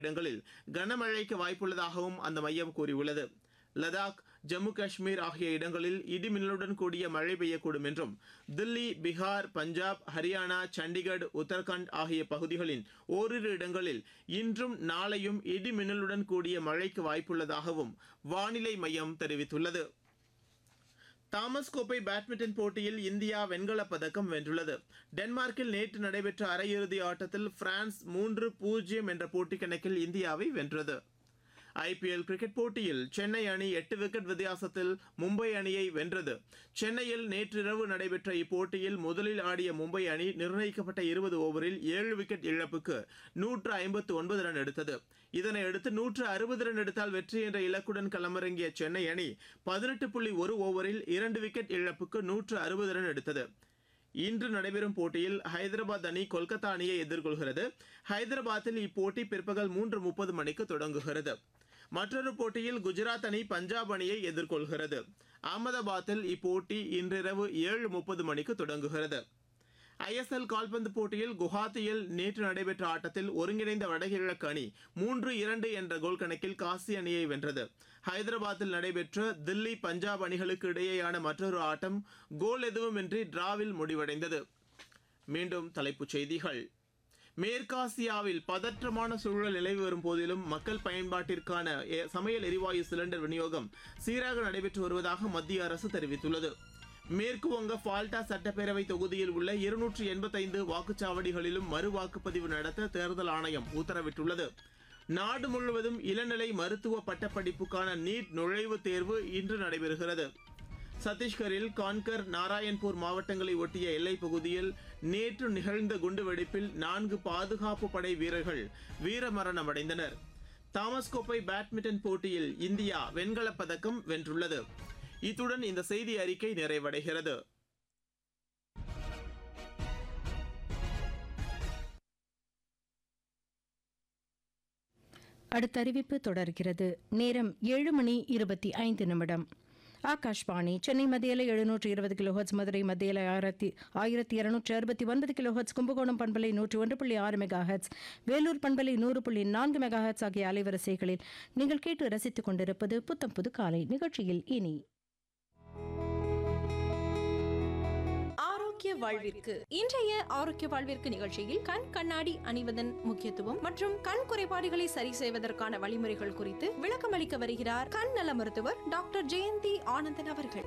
இடங்களில் கனமழைக்கு வாய்ப்புள்ளதாகவும் அந்த மையம் கூறியுள்ளது லடாக் ஜம்மு காஷ்மீர் ஆகிய இடங்களில் இடிமின்னலுடன் கூடிய மழை பெய்யக்கூடும் என்றும் தில்லி பீகார் பஞ்சாப் ஹரியானா சண்டிகர் உத்தரகாண்ட் ஆகிய பகுதிகளின் ஓரிரு இடங்களில் இன்றும் நாளையும் இடிமின்னலுடன் கூடிய மழைக்கு வாய்ப்புள்ளதாகவும் வானிலை மையம் தெரிவித்துள்ளது தாமஸ் கோப்பை பேட்மிண்டன் போட்டியில் இந்தியா வெண்கலப் பதக்கம் வென்றுள்ளது டென்மார்க்கில் நேற்று நடைபெற்ற அரையிறுதி ஆட்டத்தில் பிரான்ஸ் மூன்று பூஜ்ஜியம் என்ற போட்டி கணக்கில் இந்தியாவை வென்றது ஐபிஎல் கிரிக்கெட் போட்டியில் சென்னை அணி எட்டு விக்கெட் வித்தியாசத்தில் மும்பை அணியை வென்றது சென்னையில் நேற்றிரவு நடைபெற்ற இப்போட்டியில் முதலில் ஆடிய மும்பை அணி நிர்ணயிக்கப்பட்ட இருபது ஓவரில் ஏழு விக்கெட் இழப்புக்கு நூற்று ஐம்பத்து ஒன்பது ரன் எடுத்தது இதனையடுத்து நூற்று அறுபது ரன் எடுத்தால் வெற்றி என்ற இலக்குடன் களமிறங்கிய சென்னை அணி பதினெட்டு புள்ளி ஒரு ஓவரில் இரண்டு விக்கெட் இழப்புக்கு நூற்று அறுபது ரன் எடுத்தது இன்று நடைபெறும் போட்டியில் ஹைதராபாத் அணி கொல்கத்தா அணியை எதிர்கொள்கிறது ஹைதராபாத்தில் இப்போட்டி பிற்பகல் மூன்று முப்பது மணிக்கு தொடங்குகிறது மற்றொரு போட்டியில் குஜராத் அணி பஞ்சாப் அணியை எதிர்கொள்கிறது அகமதாபாத்தில் இப்போட்டி இன்றிரவு ஏழு முப்பது மணிக்கு தொடங்குகிறது ஐஎஸ்எல் கால்பந்து போட்டியில் குவஹாத்தியில் நேற்று நடைபெற்ற ஆட்டத்தில் ஒருங்கிணைந்த வடகிழக்கு அணி மூன்று இரண்டு என்ற கோல் கணக்கில் காசி அணியை வென்றது ஹைதராபாத்தில் நடைபெற்ற தில்லி பஞ்சாப் அணிகளுக்கு இடையேயான மற்றொரு ஆட்டம் கோல் எதுவுமின்றி டிராவில் முடிவடைந்தது மீண்டும் தலைப்புச் செய்திகள் மேற்காசியாவில் பதற்றமான சூழல் நிலவி வரும் போதிலும் மக்கள் பயன்பாட்டிற்கான எ- சமையல் எரிவாயு சிலிண்டர் விநியோகம் சீராக நடைபெற்று வருவதாக மத்திய அரசு தெரிவித்துள்ளது மேற்கு வங்க ஃபால்டா சட்டப்பேரவை தொகுதியில் உள்ள இருநூற்று எண்பத்தைந்து வாக்குச்சாவடிகளிலும் மறு வாக்குப்பதிவு நடத்த தேர்தல் ஆணையம் உத்தரவிட்டுள்ளது நாடு முழுவதும் இளநிலை மருத்துவ பட்டப்படிப்புக்கான நீட் நுழைவுத் தேர்வு இன்று நடைபெறுகிறது சத்தீஸ்கரில் கான்கர் நாராயண்பூர் மாவட்டங்களை ஒட்டிய எல்லைப் பகுதியில் நேற்று நிகழ்ந்த குண்டுவெடிப்பில் நான்கு பாதுகாப்பு படை வீரர்கள் வீரமரணமடைந்தனர் தாமஸ் கோப்பை பேட்மிண்டன் போட்டியில் இந்தியா வெண்கலப் பதக்கம் வென்றுள்ளது இத்துடன் இந்த செய்தி அறிக்கை நிறைவடைகிறது அடுத்த அறிவிப்பு தொடர்கிறது நேரம் ஏழு மணி இருபத்தி ஐந்து நிமிடம் ஆகாஷ்வாணி சென்னை மத்தியில எழுநூற்று இருபது கிலோஹர்ட்ஸ் மதுரை மத்தியில ஆயிரத்தி ஆயிரத்தி இருநூற்று அறுபத்தி ஒன்பது கிலோஹர்ட்ஸ் கும்பகோணம் பண்பலை நூற்றி ஒன்று புள்ளி ஆறு மெகா ஹெர்ட்ஸ் வேலூர் பண்பலை நூறு புள்ளி நான்கு மெகா ஹெர்ட்ஸ் ஆகிய அலைவரிசைகளில் நீங்கள் கேட்டு ரசித்துக் கொண்டிருப்பது புத்தம் புது காலை நிகழ்ச்சியில் இனி ஆரோக்கிய வாழ்விற்கு இன்றைய ஆரோக்கிய வாழ்விற்கு நிகழ்ச்சியில் கண் கண்ணாடி அணிவதன் முக்கியத்துவம் மற்றும் கண் குறைபாடுகளை சரி செய்வதற்கான வழிமுறைகள் குறித்து விளக்கமளிக்க வருகிறார் கண் நல மருத்துவர் டாக்டர் ஜெயந்தி ஆனந்தன் அவர்கள்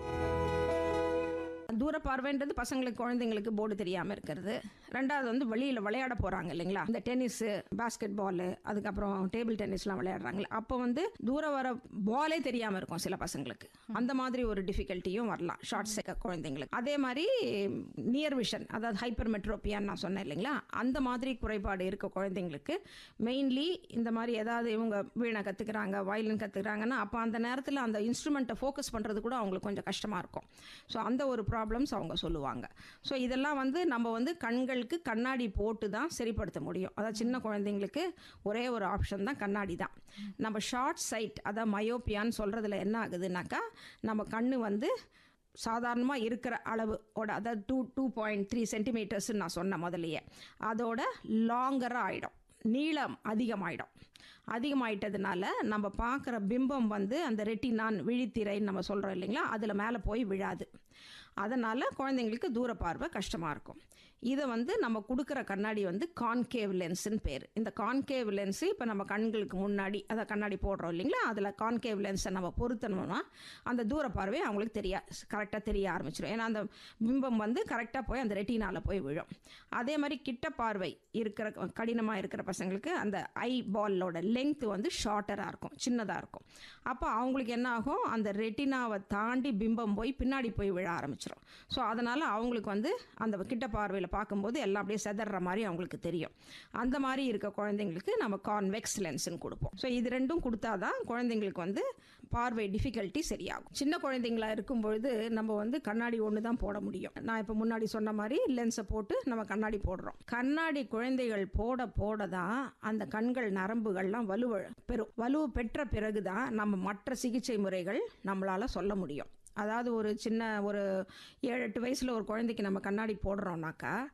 தூர பார்வைன்றது பசங்களுக்கு குழந்தைங்களுக்கு போர்டு தெரியாமல் இருக்கிறது ரெண்டாவது வந்து வெளியில் விளையாட போகிறாங்க இல்லைங்களா இந்த டென்னிஸு பாஸ்கெட் பாலு அதுக்கப்புறம் டேபிள் டென்னிஸ்லாம் விளையாடுறாங்களே அப்போ வந்து தூர வர பாலே தெரியாமல் இருக்கும் சில பசங்களுக்கு அந்த மாதிரி ஒரு டிஃபிகல்ட்டியும் வரலாம் ஷார்ட்ஸ் குழந்தைங்களுக்கு அதே மாதிரி நியர் விஷன் அதாவது ஹைப்பர் மெட்ரோப்பியான்னு நான் சொன்னேன் இல்லைங்களா அந்த மாதிரி குறைபாடு இருக்க குழந்தைங்களுக்கு மெயின்லி இந்த மாதிரி ஏதாவது இவங்க வீணை கற்றுக்குறாங்க வயலின் கற்றுக்குறாங்கன்னா அப்போ அந்த நேரத்தில் அந்த இன்ஸ்ட்ருமெண்ட்டை ஃபோக்கஸ் பண்ணுறது கூட அவங்களுக்கு கொஞ்சம் கஷ்டமாக இருக்கும் ஸோ அந்த ஒரு ப்ராப்ளம்ஸ் அவங்க சொல்லுவாங்க ஸோ இதெல்லாம் வந்து நம்ம வந்து கண்களுக்கு கண்ணாடி போட்டு தான் சரிப்படுத்த முடியும் அதாவது சின்ன குழந்தைங்களுக்கு ஒரே ஒரு ஆப்ஷன் தான் கண்ணாடி தான் நம்ம ஷார்ட் சைட் அதாவது மயோப்பியான்னு சொல்கிறதுல என்ன ஆகுதுனாக்கா நம்ம கண்ணு வந்து சாதாரணமாக இருக்கிற அளவோட அதாவது டூ டூ பாயிண்ட் த்ரீ சென்டிமீட்டர்ஸ்ன்னு நான் சொன்னேன் முதலையே அதோட லாங்கராக ஆகிடும் நீளம் அதிகமாயிடும் அதிகமாயிட்டதுனால நம்ம பார்க்குற பிம்பம் வந்து அந்த ரெட்டினான் விழித்திரைன்னு நம்ம சொல்கிறோம் இல்லைங்களா அதில் மேலே போய் விழாது அதனால் குழந்தைங்களுக்கு தூர பார்வை கஷ்டமாக இருக்கும் இதை வந்து நம்ம கொடுக்குற கண்ணாடி வந்து கான்கேவ் லென்ஸ்னு பேர் இந்த கான்கேவ் லென்ஸு இப்போ நம்ம கண்களுக்கு முன்னாடி அதை கண்ணாடி போடுறோம் இல்லைங்களா அதில் கான்கேவ் லென்ஸை நம்ம பொருத்தணும்னா அந்த தூர பார்வை அவங்களுக்கு தெரிய கரெக்டாக தெரிய ஆரம்பிச்சிடும் ஏன்னா அந்த பிம்பம் வந்து கரெக்டாக போய் அந்த ரெட்டினால போய் விழும் அதே மாதிரி கிட்ட பார்வை இருக்கிற கடினமாக இருக்கிற பசங்களுக்கு அந்த ஐ பாலோட லெங்த் வந்து ஷார்ட்டராக இருக்கும் சின்னதாக இருக்கும் அப்போ அவங்களுக்கு என்ன ஆகும் அந்த ரெட்டினாவை தாண்டி பிம்பம் போய் பின்னாடி போய் விழ ஆரம்பிச்சிடும் ஸோ அதனால் அவங்களுக்கு வந்து அந்த கிட்ட பார்வையில் பார்க்கும்போது எல்லாம் அப்படியே செதற மாதிரி அவங்களுக்கு தெரியும் அந்த மாதிரி இருக்க குழந்தைங்களுக்கு நம்ம கான்வெக்ஸ் லென்ஸ்னு கொடுப்போம் ஸோ இது ரெண்டும் கொடுத்தா தான் குழந்தைங்களுக்கு வந்து பார்வை டிஃபிகல்ட்டி சரியாகும் சின்ன குழந்தைங்களா இருக்கும் பொழுது நம்ம வந்து கண்ணாடி ஒன்று தான் போட முடியும் நான் இப்போ முன்னாடி சொன்ன மாதிரி லென்ஸை போட்டு நம்ம கண்ணாடி போடுறோம் கண்ணாடி குழந்தைகள் போட போட தான் அந்த கண்கள் நரம்புகள்லாம் வலுவ பெறும் வலுவு பெற்ற பிறகு தான் நம்ம மற்ற சிகிச்சை முறைகள் நம்மளால் சொல்ல முடியும் அதாவது ஒரு சின்ன ஒரு ஏழு எட்டு வயசில் ஒரு குழந்தைக்கு நம்ம கண்ணாடி போடுறோம்னாக்கா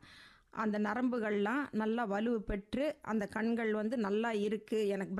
அந்த நரம்புகள்லாம் நல்லா வலு பெற்று அந்த கண்கள் வந்து நல்லா இருக்குது எனக்கு